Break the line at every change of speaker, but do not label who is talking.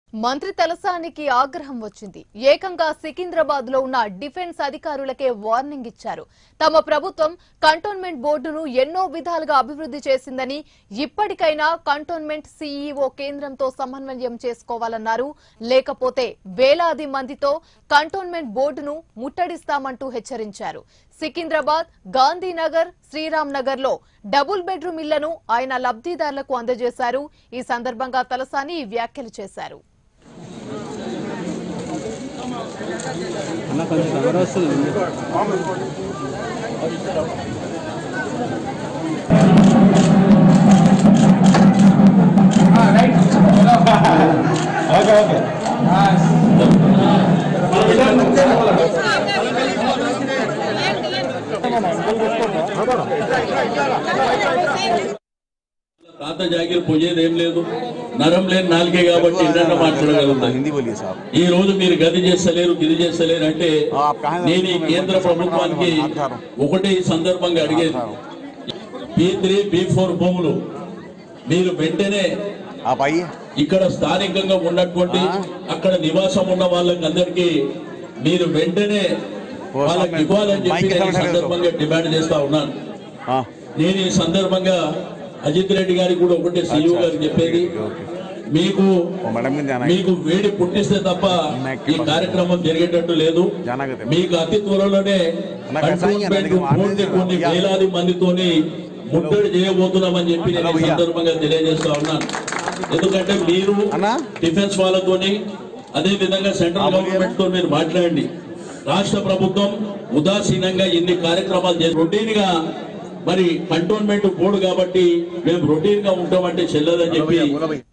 మంత్రి తలసానికి ఆగ్రహం వచ్చింది ఏకంగా సికింద్రాబాద్ లో ఉన్న డిఫెన్స్ అధికారులకే వార్నింగ్ ఇచ్చారు తమ ప్రభుత్వం కంటోన్మెంట్ బోర్డును ఎన్నో విధాలుగా అభివృద్ధి చేసిందని ఇప్పటికైనా కంటోన్మెంట్ సీఈఓ కేంద్రంతో సమన్వయం చేసుకోవాలన్నారు లేకపోతే వేలాది మందితో కంటోన్మెంట్ బోర్డును ముట్టడిస్తామంటూ హెచ్చరించారు సికింద్రాబాద్ గాంధీనగర్ శ్రీరామ్ నగర్ లో డబుల్ బెడ్రూమ్ ఇళ్లను ఆయన లబ్ధిదారులకు అందజేశారు ఈ సందర్భంగా తలసాని ఈ వ్యాఖ్యలు చేశారు
అన్న కొంచెం కవర్ వస్తుంది
ఓకే ఓకే
తాత జాగిర్ పోయేది ఏం లేదు నరం లేని నాలుగే కాబట్టి ఇంటర్ మాట్లాడగలుగుతాం
हिंदी बोलिए साहब
ఈ రోజు మీరు గది చేస్తలేరు గిది చేస్తలేరు అంటే
आप कहाँ
నేను ఈ కేంద్ర ప్రభుత్వానికి ఒకటే ఈ సందర్భంగా అడిగేది బి త్రీ బి ఫోర్ భూములు మీరు వెంటనే
आप आइए
ఇక్కడ స్థానికంగా ఉన్నటువంటి అక్కడ నివాసం ఉన్న వాళ్ళకి అందరికీ మీరు వెంటనే వాళ్ళకి ఇవ్వాలని చెప్పి నేను ఈ సందర్భంగా డిమాండ్ చేస్తా ఉన్నాను
हाँ
నేను ఈ సందర్భంగా అజిత్ రెడ్డి గారికి కూడా ఒకటే సీఈఓ గారికి చెప్పేది మీకు
वो मैडम के जाना है
మీకు వేడి పుట్టిస్తే తప్ప ఈ కార్యక్రమం జరిగేటట్టు లేదు
जाना कहते हैं
మీకు అతి త్వరలోనే
నాకు అసహ్యం
కంటోన్మెంట్
నాకు
బోర్డుని కొన్ని
యా.
వేలాది మందితోని ముట్టడి చేయబోతున్నామని చెప్పి నేను ఈ
భయ్యా.
సందర్భంగా తెలియజేస్తా ఉన్నాను ఎందుకంటే మీరు
అన్నా?
డిఫెన్స్ వాళ్ళతోని అదే విధంగా సెంట్రల్ గవర్నమెంట్ తో మీరు మాట్లాడండి రాష్ట్ర ప్రభుత్వం ఉదాసీనంగా ఎన్ని కార్యక్రమాలు చేసి రొటీన్ గా మరి కంటోన్మెంట్ బోర్డు కాబట్టి మేము రొటీన్ గా ఉంటామంటే చెల్లదని చెప్పి